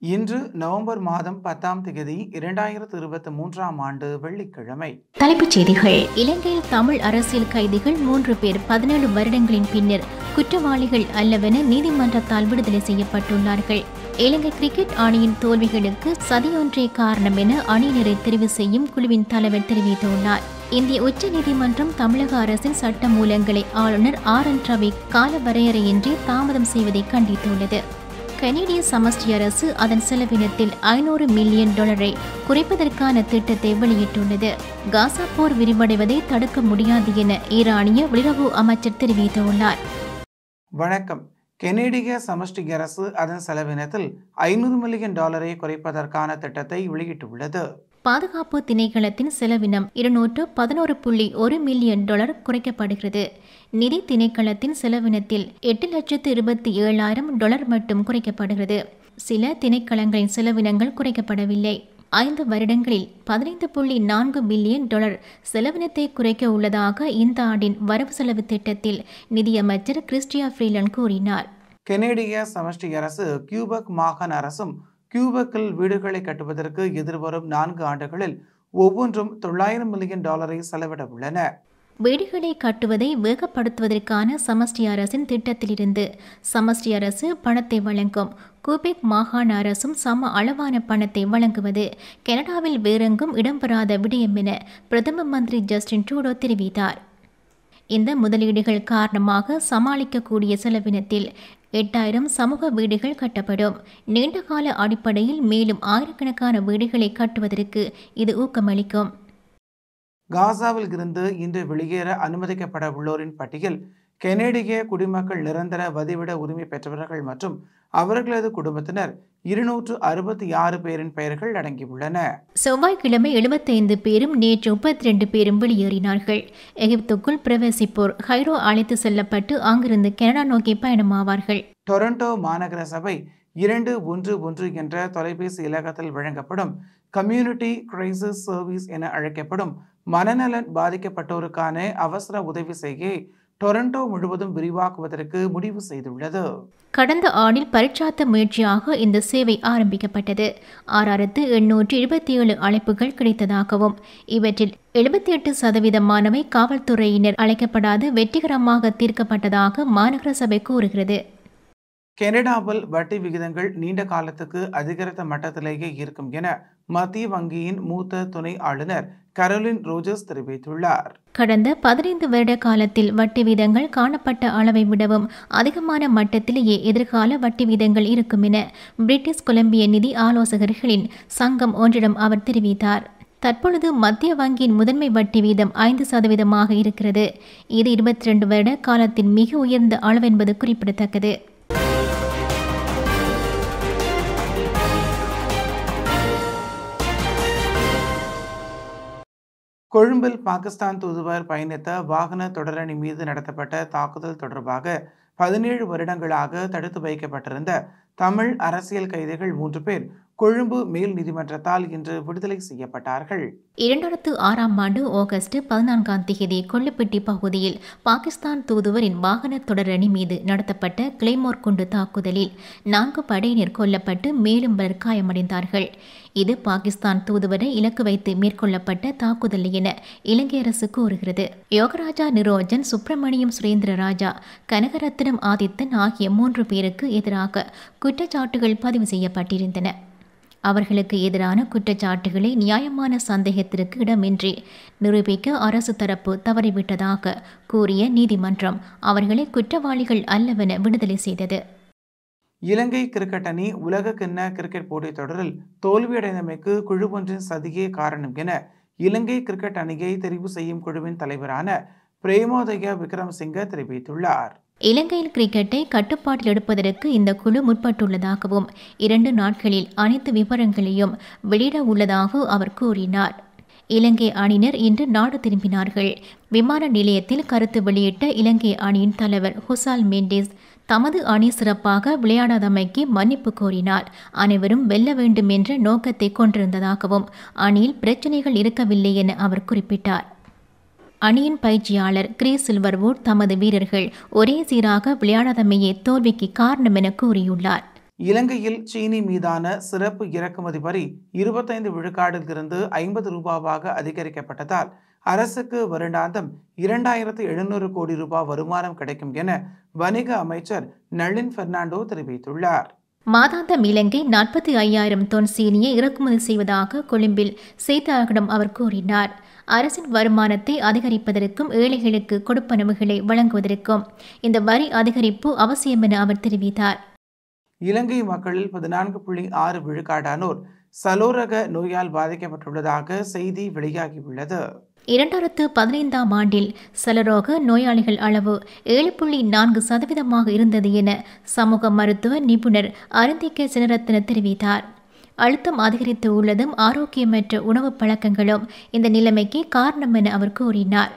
இன்று நவம்பர் மாதம் பத்தாம் தேதி இரண்டாயிரத்து இருபத்தி மூன்றாம் ஆண்டு வெள்ளிக்கிழமை தலைப்புச் செய்திகள் இலங்கையில் தமிழ் அரசியல் கைதிகள் மூன்று பேர் பதினேழு வருடங்களின் பின்னர் குற்றவாளிகள் அல்லவென நீதிமன்றத்தால் விடுதலை செய்யப்பட்டுள்ளார்கள் இலங்கை கிரிக்கெட் அணியின் தோல்விகளுக்கு சதியொன்றே காரணம் என அணியினரை தெரிவு செய்யும் குழுவின் தலைவர் தெரிவித்துள்ளார் இந்திய உச்ச நீதிமன்றம் தமிழக அரசின் சட்ட மூலங்களை ஆளுநர் ஆர் என் ரவி காலவரையறையின்றி தாமதம் செய்வதை கண்டித்துள்ளது கனேடிய சமஷ்டி அரசு அதன் செலவினத்தில் ஐநூறு மில்லியன் டாலரை குறைப்பதற்கான திட்டத்தை வெளியிட்டுள்ளது காசா போர் விரிவடைவதை தடுக்க முடியாது என ஈரானிய வெளியுறவு அமைச்சர் தெரிவித்துள்ளார் வணக்கம் கெனேடிய சமஷ்டி அரசு அதன் செலவினத்தில் ஐநூறு மில்லியன் டாலரை குறைப்பதற்கான திட்டத்தை வெளியிட்டுள்ளது பாதுகாப்பு திணைக்களத்தின் செலவினம் இருநூற்று பதினோரு புள்ளி ஒரு மில்லியன் டாலர் குறைக்கப்படுகிறது நிதி திணைக்களத்தின் செலவினத்தில் எட்டு லட்சத்து இருபத்தி ஏழாயிரம் டாலர் மட்டும் குறைக்கப்படுகிறது சில திணைக்களங்களின் செலவினங்கள் குறைக்கப்படவில்லை ஐந்து வருடங்களில் பதினைந்து புள்ளி நான்கு பில்லியன் டாலர் செலவினத்தை குறைக்க உள்ளதாக இந்த ஆண்டின் வரவு செலவு திட்டத்தில் நிதியமைச்சர் கிறிஸ்டியா ஃப்ரீலன் கூறினார் கெனேடிய சமஷ்டி அரசு கியூபக் மாகாண அரசும் கியூபக்கில் வீடுகளை கட்டுவதற்கு எதிர்வரும் நான்கு ஆண்டுகளில் ஒவ்வொன்றும் தொள்ளாயிரம் மில்லியன் டாலரை செலவிட உள்ளன வீடுகளை கட்டுவதை வேகப்படுத்துவதற்கான சமஷ்டி அரசின் திட்டத்திலிருந்து சமஷ்டி அரசு பணத்தை வழங்கும் கூபெக் மாகாண அரசும் சம அளவான பணத்தை வழங்குவது கனடாவில் வேறெங்கும் இடம்பெறாத விடயம் என பிரதம மந்திரி ஜஸ்டின் ட்ரூடோ தெரிவித்தார் இந்த முதலீடுகள் காரணமாக சமாளிக்கக்கூடிய செலவினத்தில் எட்டாயிரம் சமூக வீடுகள் கட்டப்படும் நீண்டகால அடிப்படையில் மேலும் ஆயிரக்கணக்கான வீடுகளை கட்டுவதற்கு இது ஊக்கமளிக்கும் காசாவில் இருந்து இன்று வெளியேற அனுமதிக்கப்பட உள்ளோரின் பட்டியல் கெனேடிய குடிமக்கள் நிரந்தர வதிவிட உரிமை பெற்றவர்கள் மற்றும் அவர்களது குடும்பத்தினர் இருநூற்று அறுபத்தி ஆறு பேரின் பெயர்கள் அடங்கியுள்ளன செவ்வாய்க்கிழமை எழுபத்தைந்து பேரும் நேற்று முப்பத்தி ரெண்டு பேரும் வெளியேறினார்கள் எகிப்துக்குள் பிரவேசிப்போர் ஹைரோ அழைத்து செல்லப்பட்டு அங்கிருந்து கனடா நோக்கி பயணமாவார்கள் டொரண்டோ மாநகர சபை இரண்டு ஒன்று ஒன்று என்ற தொலைபேசி இலக்கத்தில் வழங்கப்படும் கம்யூனிட்டி கிரைசிஸ் சர்வீஸ் என அழைக்கப்படும் மனநலன் பாதிக்கப்பட்டோருக்கான அவசர உதவி செய்கையை டொரண்டோ முழுவதும் விரிவாக்குவதற்கு முடிவு செய்துள்ளது கடந்த ஆண்டில் பரீட்சாத்த முயற்சியாக இந்த சேவை ஆரம்பிக்கப்பட்டது ஆறாயிரத்து எண்ணூற்று இருபத்தி ஏழு அழைப்புகள் கிடைத்ததாகவும் இவற்றில் எழுபத்தி எட்டு சதவீதமானவை காவல்துறையினர் அழைக்கப்படாது வெற்றிகரமாக தீர்க்கப்பட்டதாக மாநகர சபை கூறுகிறது கனடாவில் வட்டி விகிதங்கள் நீண்ட காலத்துக்கு அதிகரித்த மட்டத்திலேயே இருக்கும் என மத்திய வங்கியின் மூத்த துணை ஆளுநர் கரோலின் ரோஜர்ஸ் தெரிவித்துள்ளார் கடந்த பதினைந்து வருட காலத்தில் வட்டி வீதங்கள் காணப்பட்ட அளவை விடவும் அதிகமான மட்டத்திலேயே எதிர்கால வட்டி வீதங்கள் இருக்கும் என பிரிட்டிஷ் கொலம்பிய நிதி ஆலோசகர்களின் சங்கம் ஒன்றிடம் அவர் தெரிவித்தார் தற்பொழுது மத்திய வங்கியின் முதன்மை வட்டி வீதம் ஐந்து சதவீதமாக இருக்கிறது இது இருபத்தி ரெண்டு வருட காலத்தின் மிக உயர்ந்த அளவென்பது குறிப்பிடத்தக்கது கொழும்பில் பாகிஸ்தான் தூதுவர் பயணித்த வாகன தொடரணி மீது நடத்தப்பட்ட தாக்குதல் தொடர்பாக பதினேழு வருடங்களாக தடுத்து வைக்கப்பட்டிருந்த தமிழ் அரசியல் கைதிகள் மூன்று பேர் கொழும்பு மேல் நீதிமன்றத்தால் இன்று விடுதலை செய்யப்பட்டார்கள் இரண்டாயிரத்து ஆறாம் ஆண்டு ஆகஸ்ட் பதினான்காம் தேதி கொள்ளுப்பட்டி பகுதியில் பாகிஸ்தான் தூதுவரின் வாகன தொடரணி மீது நடத்தப்பட்ட கிளைமோர் குண்டு தாக்குதலில் நான்கு படையினர் கொல்லப்பட்டு மேலும் பலர் காயமடைந்தார்கள் இது பாகிஸ்தான் தூதுவரை இலக்கு வைத்து மேற்கொள்ளப்பட்ட தாக்குதல் என இலங்கை அரசு கூறுகிறது யோகராஜா நிரோஜன் சுப்பிரமணியம் சுரேந்திர ராஜா கனகரத்னம் ஆதித்தன் ஆகிய மூன்று பேருக்கு எதிராக குற்றச்சாட்டுகள் பதிவு செய்யப்பட்டிருந்தன அவர்களுக்கு எதிரான குற்றச்சாட்டுகளை நியாயமான சந்தேகத்திற்கு இடமின்றி நிரூபிக்க அரசு தரப்பு தவறிவிட்டதாக கூறிய நீதிமன்றம் அவர்களை குற்றவாளிகள் அல்லவென விடுதலை செய்தது இலங்கை கிரிக்கெட் அணி உலக கிண்ண கிரிக்கெட் போட்டித் தொடரில் தோல்வியடைந்தமைக்கு குழு ஒன்றின் சதியே காரணம் என இலங்கை கிரிக்கெட் அணியை தெரிவு செய்யும் குழுவின் தலைவரான பிரேமோதய விக்ரமசிங்க தெரிவித்துள்ளார் இலங்கையில் கிரிக்கெட்டை கட்டுப்பாட்டில் எடுப்பதற்கு இந்த குழு முற்பட்டுள்ளதாகவும் இரண்டு நாட்களில் அனைத்து விவரங்களையும் வெளியிட உள்ளதாக அவர் கூறினார் இலங்கை அணியினர் இன்று நாடு திரும்பினார்கள் விமான நிலையத்தில் கருத்து வெளியிட்ட இலங்கை அணியின் தலைவர் ஹுசால் மெண்டேஸ் தமது அணி சிறப்பாக விளையாடாதமைக்கு மன்னிப்பு கோரினார் அனைவரும் வெல்ல வேண்டும் என்ற நோக்கத்தை கொண்டிருந்ததாகவும் அணியில் பிரச்சனைகள் இருக்கவில்லை என அவர் குறிப்பிட்டார் அணியின் பயிற்சியாளர் கிரீஸ் சில்வர்வுட் தமது வீரர்கள் ஒரே சீராக விளையாடாதமையே தோல்விக்கு காரணம் என கூறியுள்ளார் இலங்கையில் சீனி மீதான சிறப்பு இறக்குமதி வரி இருபத்தைந்து விழுக்காடில் இருந்து ஐம்பது ரூபாவாக அதிகரிக்கப்பட்டதால் அரசுக்கு வருடாந்தம் இரண்டாயிரத்து எழுநூறு கோடி ரூபாய் வருமானம் கிடைக்கும் என வணிக அமைச்சர் நளின் பெர்னாண்டோ தெரிவித்துள்ளார் மாதாந்தம் இலங்கை நாற்பத்தி ஐயாயிரம் தொன் சீனியை இறக்குமதி செய்வதாக கொழும்பில் செய்தியாளர்களிடம் அவர் கூறினார் அரசின் வருமானத்தை அதிகரிப்பதற்கும் ஏழைகளுக்கு கொடுப்பனவுகளை வழங்குவதற்கும் இந்த வரி அதிகரிப்பு அவசியம் என அவர் தெரிவித்தார் இலங்கை மக்களில் பதினான்கு புள்ளி ஆறு விழுக்காடானோர் சலோரக நோயால் பாதிக்கப்பட்டுள்ளதாக செய்தி வெளியாகியுள்ளது இரண்டாயிரத்து பதினைந்தாம் ஆண்டில் சலரோக நோயாளிகள் அளவு ஏழு புள்ளி நான்கு சதவீதமாக இருந்தது என சமூக மருத்துவ நிபுணர் அருந்திக்க சினரத்ன தெரிவித்தார் அழுத்தம் அதிகரித்து உள்ளதும் ஆரோக்கியமற்ற உணவுப் பழக்கங்களும் இந்த நிலைமைக்கு காரணம் என அவர் கூறினார்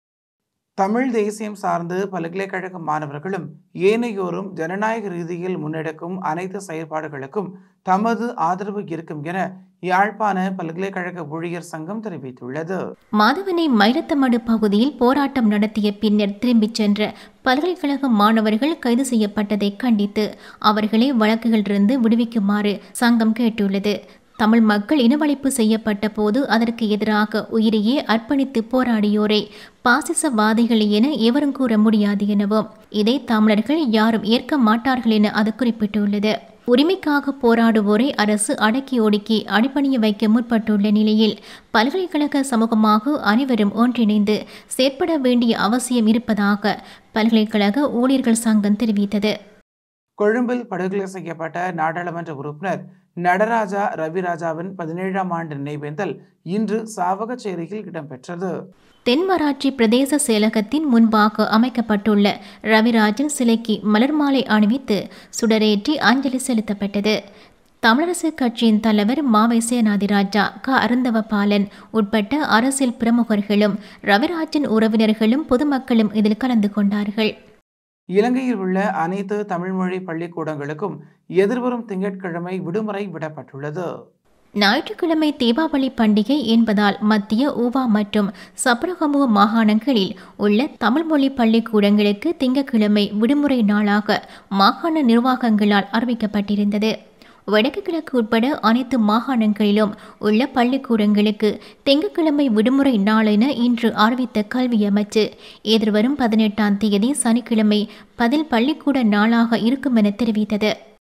தமிழ் தேசியம் சார்ந்து பல்கலைக்கழக மாணவர்களும் ஏனையோரும் ஜனநாயக ரீதியில் முன்னெடுக்கும் அனைத்து செயற்பாடுகளுக்கும் தமது ஆதரவு இருக்கும் என யாழ்ப்பாண பல்கலைக்கழக ஊழியர் சங்கம் தெரிவித்துள்ளது மாதவனை மயிலத்தமடு பகுதியில் போராட்டம் நடத்திய பின்னர் திரும்பிச் சென்ற பல்கலைக்கழக மாணவர்கள் கைது செய்யப்பட்டதை கண்டித்து அவர்களை வழக்குகளிலிருந்து விடுவிக்குமாறு சங்கம் கேட்டுள்ளது தமிழ் மக்கள் இனவழிப்பு செய்யப்பட்ட போது அதற்கு எதிராக உயிரையே அர்ப்பணித்து போராடியோரை பாசிசவாதிகள் என எவரும் கூற முடியாது எனவும் இதை தமிழர்கள் யாரும் ஏற்க மாட்டார்கள் என அது குறிப்பிட்டுள்ளது உரிமைக்காக போராடுவோரை அரசு அடக்கி ஒடுக்கி அடிப்பணிய வைக்க முற்பட்டுள்ள நிலையில் பல்கலைக்கழக சமூகமாக அனைவரும் ஒன்றிணைந்து செயற்பட வேண்டிய அவசியம் இருப்பதாக பல்கலைக்கழக ஊழியர்கள் சங்கம் தெரிவித்தது கொழும்பில் படுகொலை செய்யப்பட்ட நாடாளுமன்ற உறுப்பினர் நடராஜா ரவிராஜாவின் பதினேழாம் ஆண்டு நினைவேந்தல் இன்று சாவகச்சேரியில் இடம்பெற்றது தென்மராட்சி பிரதேச செயலகத்தின் முன்பாக அமைக்கப்பட்டுள்ள ரவிராஜன் சிலைக்கு மலர் மாலை அணிவித்து சுடரேற்றி அஞ்சலி செலுத்தப்பட்டது தமிழரசு கட்சியின் தலைவர் மாவை சேனாதிராஜா க அருந்தவபாலன் உட்பட்ட அரசியல் பிரமுகர்களும் ரவிராஜன் உறவினர்களும் பொதுமக்களும் இதில் கலந்து கொண்டார்கள் இலங்கையில் உள்ள அனைத்து தமிழ்மொழி பள்ளிக்கூடங்களுக்கும் எதிர்வரும் திங்கட்கிழமை விடுமுறை விடப்பட்டுள்ளது ஞாயிற்றுக்கிழமை தீபாவளி பண்டிகை என்பதால் மத்திய ஊவா மற்றும் சப்ரகமுக மாகாணங்களில் உள்ள தமிழ்மொழி பள்ளிக்கூடங்களுக்கு திங்கட்கிழமை விடுமுறை நாளாக மாகாண நிர்வாகங்களால் அறிவிக்கப்பட்டிருந்தது வடக்கு கிழக்கு உட்பட அனைத்து மாகாணங்களிலும் உள்ள பள்ளிக்கூடங்களுக்கு திங்கட்கிழமை விடுமுறை நாளென இன்று அறிவித்த கல்வி அமைச்சு எதிர்வரும் பதினெட்டாம் தேதி சனிக்கிழமை பதில் பள்ளிக்கூட நாளாக இருக்கும் என தெரிவித்தது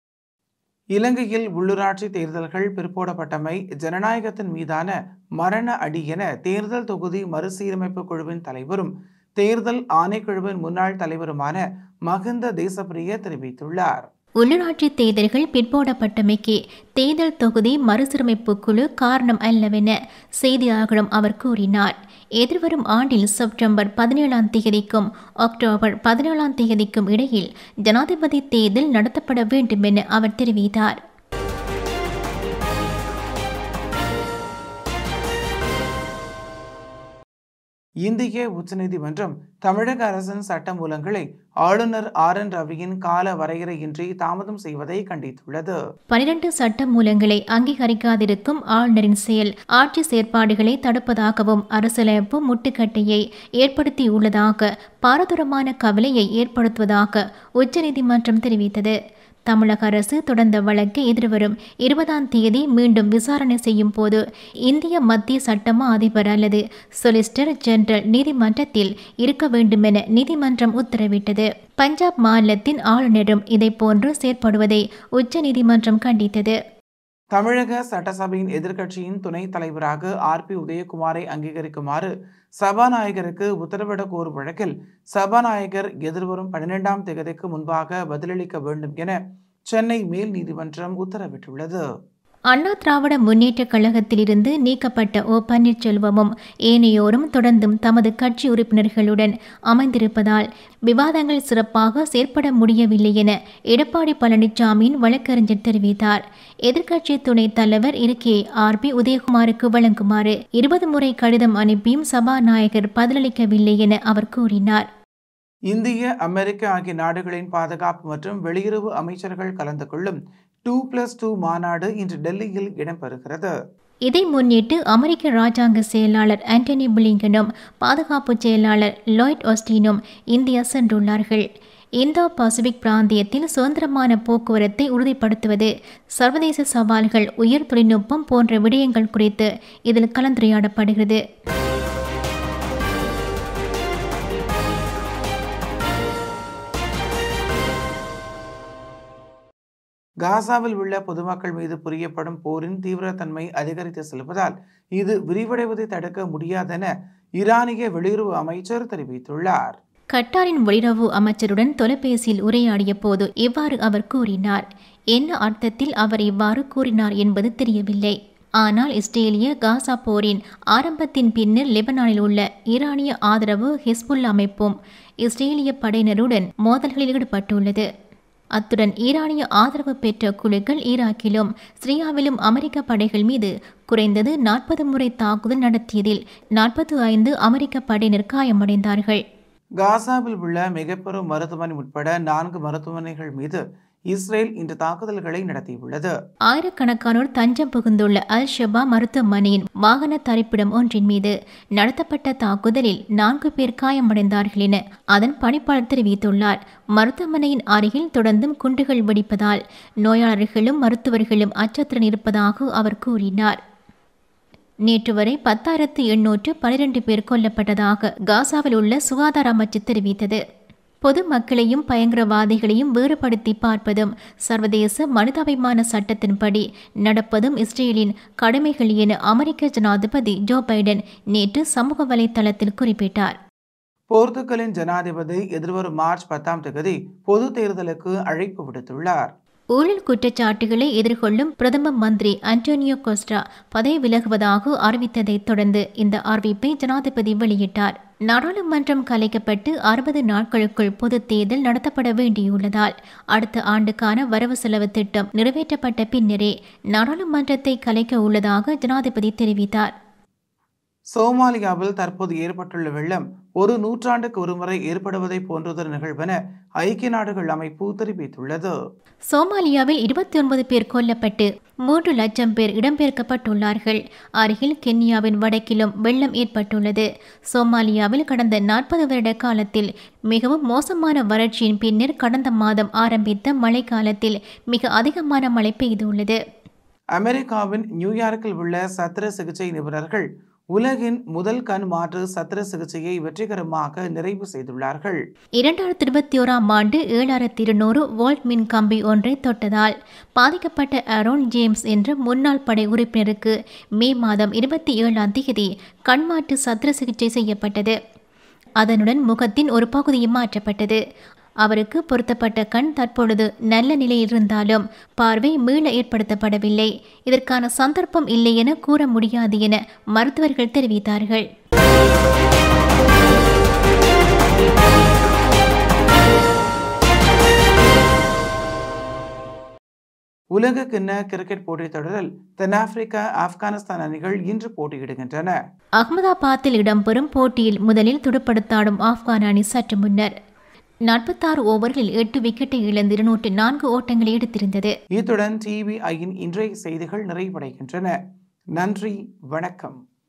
இலங்கையில் உள்ளூராட்சி தேர்தல்கள் பிற்போடப்பட்டமை ஜனநாயகத்தின் மீதான மரண அடி என தேர்தல் தொகுதி மறுசீரமைப்பு குழுவின் தலைவரும் தேர்தல் ஆணைக்குழுவின் முன்னாள் தலைவருமான மகிந்த தேசப்பிரிய தெரிவித்துள்ளார் உள்ளூராட்சி தேர்தல்கள் பிற்போடப்பட்டமைக்கு தேர்தல் தொகுதி மறுசீரமைப்பு குழு காரணம் அல்லவென செய்தியாளர்களிடம் அவர் கூறினார் எதிர்வரும் ஆண்டில் செப்டம்பர் பதினேழாம் தேதிக்கும் அக்டோபர் பதினேழாம் தேதிக்கும் இடையில் ஜனாதிபதி தேர்தல் நடத்தப்பட வேண்டும் என அவர் தெரிவித்தார் இந்திய உச்சநீதிமன்றம் தமிழக அரசின் சட்ட மூலங்களை ஆளுநர் ஆர் என் ரவியின் கால வரையறையின்றி தாமதம் செய்வதை கண்டித்துள்ளது பனிரெண்டு சட்ட மூலங்களை அங்கீகரிக்காதிருக்கும் ஆளுநரின் செயல் ஆட்சி செயற்பாடுகளை தடுப்பதாகவும் அரசியலமைப்பு முட்டுக்கட்டையை ஏற்படுத்தியுள்ளதாக பாரதூரமான கவலையை ஏற்படுத்துவதாக உச்சநீதிமன்றம் தெரிவித்தது தமிழக அரசு தொடர்ந்த வழக்கை எதிர்வரும் இருபதாம் தேதி மீண்டும் விசாரணை செய்யும் போது இந்திய மத்திய சட்டமா அதிபர் அல்லது சொலிசிட்டர் ஜெனரல் நீதிமன்றத்தில் இருக்க வேண்டுமென நீதிமன்றம் உத்தரவிட்டது பஞ்சாப் மாநிலத்தின் ஆளுநரும் இதைப்போன்று செயற்படுவதை உச்சநீதிமன்றம் கண்டித்தது தமிழக சட்டசபையின் எதிர்க்கட்சியின் துணைத் தலைவராக ஆர் பி உதயகுமாரை அங்கீகரிக்குமாறு சபாநாயகருக்கு உத்தரவிட கோரும் வழக்கில் சபாநாயகர் எதிர்வரும் பன்னிரெண்டாம் தேதிக்கு முன்பாக பதிலளிக்க வேண்டும் என சென்னை மேல் நீதிமன்றம் உத்தரவிட்டுள்ளது அண்ணா திராவிட முன்னேற்றக் கழகத்திலிருந்து நீக்கப்பட்ட ஓ பன்னீர்செல்வமும் ஏனையோரும் தொடர்ந்தும் தமது கட்சி உறுப்பினர்களுடன் அமைந்திருப்பதால் விவாதங்கள் சிறப்பாக செயற்பட முடியவில்லை என எடப்பாடி பழனிசாமியின் வழக்கறிஞர் தெரிவித்தார் எதிர்க்கட்சி துணைத் தலைவர் இருக்கையை ஆர் பி உதயகுமாருக்கு வழங்குமாறு இருபது முறை கடிதம் அனுப்பியும் சபாநாயகர் பதிலளிக்கவில்லை என அவர் கூறினார் இந்திய அமெரிக்க ஆகிய நாடுகளின் பாதுகாப்பு மற்றும் வெளியுறவு அமைச்சர்கள் கலந்து கொள்ளும் டூ பிளஸ் டூ மாநாடு இன்று டெல்லியில் இடம்பெறுகிறது இதை முன்னிட்டு அமெரிக்க ராஜாங்க செயலாளர் ஆண்டனி பிளிங்கனும் பாதுகாப்பு செயலாளர் லாய்ட் ஆஸ்டினும் இந்தியா சென்றுள்ளார்கள் இந்தோ பசிபிக் பிராந்தியத்தில் சுதந்திரமான போக்குவரத்தை உறுதிப்படுத்துவது சர்வதேச சவால்கள் உயர் தொழில்நுட்பம் போன்ற விடயங்கள் குறித்து இதில் கலந்துரையாடப்படுகிறது காசாவில் உள்ள பொதுமக்கள் மீது புரியப்படும் போரின் தீவிரத்தன்மை அதிகரித்து செல்வதால் இது விரிவடைவதை தடுக்க முடியாதென ஈரானிய வெளியுறவு அமைச்சர் தெரிவித்துள்ளார் கட்டாரின் வெளியுறவு அமைச்சருடன் தொலைபேசியில் உரையாடிய போது இவ்வாறு அவர் கூறினார் என்ன அர்த்தத்தில் அவர் இவ்வாறு கூறினார் என்பது தெரியவில்லை ஆனால் இஸ்ரேலிய காசா போரின் ஆரம்பத்தின் பின்னர் லெபனானில் உள்ள ஈரானிய ஆதரவு ஹிஸ்புல் அமைப்பும் இஸ்ரேலிய படையினருடன் மோதல்களில் ஈடுபட்டுள்ளது அத்துடன் ஈரானிய ஆதரவு பெற்ற குழுக்கள் ஈராக்கிலும் சிரியாவிலும் அமெரிக்க படைகள் மீது குறைந்தது நாற்பது முறை தாக்குதல் நடத்தியதில் நாற்பத்தி ஐந்து அமெரிக்க படையினர் காயமடைந்தார்கள் காசாவில் உள்ள மிகப்பெரும் மருத்துவமனை உட்பட நான்கு மருத்துவமனைகள் மீது இஸ்ரேல் இன்று தாக்குதல்களை நடத்தியுள்ளது ஆயிரக்கணக்கானோர் தஞ்சம் புகுந்துள்ள அல் ஷபா மருத்துவமனையின் வாகன தரிப்பிடம் ஒன்றின் மீது நடத்தப்பட்ட தாக்குதலில் நான்கு பேர் காயமடைந்தார்கள் என அதன் பணிப்பாளர் தெரிவித்துள்ளார் மருத்துவமனையின் அருகில் தொடர்ந்தும் குண்டுகள் வெடிப்பதால் நோயாளர்களும் மருத்துவர்களும் அச்சத்துடன் இருப்பதாக அவர் கூறினார் நேற்று வரை பத்தாயிரத்து எண்ணூற்று பனிரெண்டு பேர் கொல்லப்பட்டதாக காசாவில் உள்ள சுகாதார அமைச்சு தெரிவித்தது பொதுமக்களையும் பயங்கரவாதிகளையும் வேறுபடுத்தி பார்ப்பதும் சர்வதேச மனிதாபிமான சட்டத்தின்படி நடப்பதும் இஸ்ரேலின் கடமைகள் என அமெரிக்க ஜனாதிபதி ஜோ பைடன் நேற்று சமூக வலைதளத்தில் குறிப்பிட்டார் போர்த்துகலின் ஜனாதிபதி எதிர்வரும் மார்ச் பத்தாம் தேதி பொது தேர்தலுக்கு அழைப்பு விடுத்துள்ளார் ஊழல் குற்றச்சாட்டுகளை எதிர்கொள்ளும் பிரதம மந்திரி அன்டோனியோ கோஸ்டா பதவி விலகுவதாக அறிவித்ததைத் தொடர்ந்து இந்த அறிவிப்பை ஜனாதிபதி வெளியிட்டார் நாடாளுமன்றம் கலைக்கப்பட்டு அறுபது நாட்களுக்குள் பொதுத் தேர்தல் நடத்தப்பட வேண்டியுள்ளதால் அடுத்த ஆண்டுக்கான வரவு செலவு திட்டம் நிறைவேற்றப்பட்ட பின்னரே நாடாளுமன்றத்தை கலைக்க உள்ளதாக ஜனாதிபதி தெரிவித்தார் சோமாலியாவில் தற்போது ஏற்பட்டுள்ள வெள்ளம் ஒரு நூற்றாண்டுக்கு ஒருமுறை ஏற்படுவதை போன்றதொரு நிகழ்வென ஐக்கிய நாடுகள் அமைப்பு தெரிவித்துள்ளது சோமாலியாவில் இருபத்தி ஒன்பது பேர் கொல்லப்பட்டு மூன்று லட்சம் பேர் இடம்பெயர்க்கப்பட்டுள்ளார்கள் அருகில் கென்யாவின் வடக்கிலும் வெள்ளம் ஏற்பட்டுள்ளது சோமாலியாவில் கடந்த நாற்பது வருட காலத்தில் மிகவும் மோசமான வறட்சியின் பின்னர் கடந்த மாதம் ஆரம்பித்த மழைக்காலத்தில் மிக அதிகமான மழை பெய்துள்ளது அமெரிக்காவின் நியூயார்க்கில் உள்ள சத்திர சிகிச்சை நிபுணர்கள் உலகின் முதல் கண் மாற்று சத்திர சிகிச்சையை வெற்றிகரமாக நிறைவு செய்துள்ளார்கள் இரண்டாயிரத்தி இருபத்தி ஓராம் ஆண்டு ஏழாயிரத்தி இருநூறு வோல்ட் மின் கம்பி ஒன்றை தொட்டதால் பாதிக்கப்பட்ட அரோன் ஜேம்ஸ் என்ற முன்னாள் படை உறுப்பினருக்கு மே மாதம் இருபத்தி ஏழாம் தேதி கண்மாற்று சத்திர சிகிச்சை செய்யப்பட்டது அதனுடன் முகத்தின் ஒரு பகுதியும் மாற்றப்பட்டது அவருக்கு பொருத்தப்பட்ட கண் தற்பொழுது நல்ல நிலையில் இருந்தாலும் பார்வை மீள ஏற்படுத்தப்படவில்லை இதற்கான சந்தர்ப்பம் இல்லை என கூற முடியாது என மருத்துவர்கள் தெரிவித்தார்கள் உலக கிண்ண கிரிக்கெட் போட்டித் தொடரில் தென்னாப்பிரிக்கா ஆப்கானிஸ்தான் அணிகள் இன்று போட்டியிடுகின்றன அகமதாபாத்தில் இடம்பெறும் போட்டியில் முதலில் துடுப்படுத்தாடும் ஆப்கான் அணி சற்று முன்னர் நாற்பத்தாறு ஓவர்களில் எட்டு விக்கெட்டை இழந்து இருநூற்று நான்கு ஓட்டங்களை எடுத்திருந்தது இத்துடன் டிவிஐயின் இன்றைய செய்திகள் நிறைவடைகின்றன நன்றி வணக்கம்